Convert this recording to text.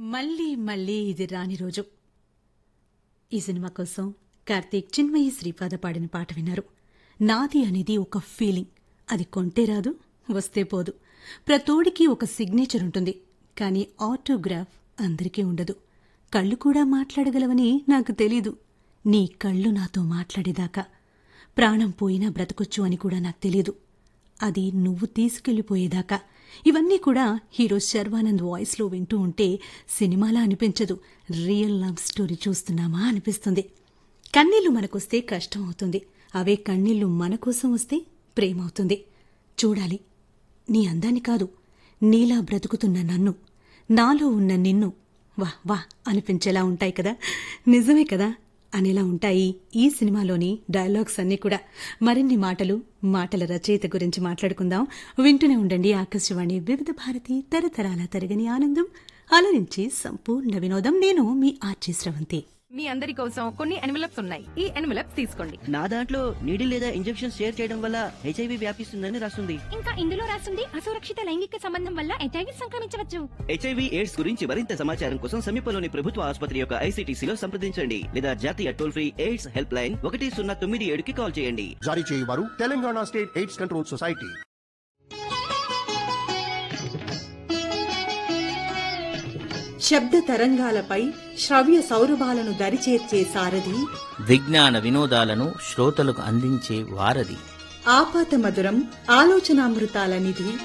మళ్ళీ మళ్ళీ ఇది రాని రోజు ఈ సినిమా కోసం కార్తీక్ చిన్మయి శ్రీపాద పాడిన పాట విన్నారు నాది అనేది ఒక ఫీలింగ్ అది కొంటే రాదు వస్తే పోదు ప్రతోడికి ఒక సిగ్నేచర్ ఉంటుంది కానీ ఆటోగ్రాఫ్ అందరికీ ఉండదు కళ్ళు కూడా మాట్లాడగలవని నాకు తెలీదు నీ కళ్ళు నాతో మాట్లాడేదాకా ప్రాణం పోయినా బ్రతకొచ్చు అని కూడా నాకు తెలీదు అది నువ్వు తీసుకెళ్లిపోయేదాకా ఇవన్నీ కూడా హీరో శర్వానంద్ వాయిస్లో వింటూ ఉంటే సినిమాలా అనిపించదు రియల్ లవ్ స్టోరీ చూస్తున్నామా అనిపిస్తుంది కన్నీళ్లు మనకొస్తే కష్టం అవుతుంది అవే కన్నీళ్లు మన కోసం వస్తే ప్రేమ అవుతుంది చూడాలి నీ అందాన్ని కాదు నీలా బ్రతుకుతున్న నన్ను నాలో ఉన్న నిన్ను వా వా అనిపించేలా ఉంటాయి కదా నిజమే కదా అనేలా ఉంటాయి ఈ సినిమాలోని డైలాగ్స్ అన్నీ కూడా మరిన్ని మాటలు మాటల రచయిత గురించి మాట్లాడుకుందాం వింటూనే ఉండండి ఆకాశవాణి వివిధ భారతి తరతరాల తరగని ఆనందం అలరించి సంపూర్ణ వినోదం నేను మీ ఆర్జీ స్రవంతి మీ అందరి కోసం కొన్ని ఎన్వలప్స్ ఉన్నాయి ఈ ఎన్వలప్స్ తీసుకోండి నా దాంట్లో నీడిల్ లేదా ఇంజెక్షన్ షేర్ చేయడం వల్ల హెచ్ఐవి వ్యాపిస్తుందని రాస్తుంది ఇంకా ఇందులో రాసింది అసురక్షిత లైంగిక సంబంధం వల్ల హెచ్ఐవి సంక్రమించవచ్చు హెచ్ఐవి ఎయిడ్స్ గురించి మరింత సమాచారం కోసం సమీపంలోని ప్రభుత్వ ఆసుపత్రి యొక్క ఐసీటీసీలో సంప్రదించండి లేదా జాతీయ toll free AIDS helpline ఒకటి సున్నా తొమ్మిది ఏడుకి కాల్ చేయండి జారీ చేయవారు Telangana state AIDS control society శబ్ద తరంగాలపై శ్రవ్య సౌరభాలను దరిచేర్చే సారథి విజ్ఞాన వినోదాలను శ్రోతలకు అందించే వారధి ఆపాత మధురం ఆలోచనామృతాల నిధి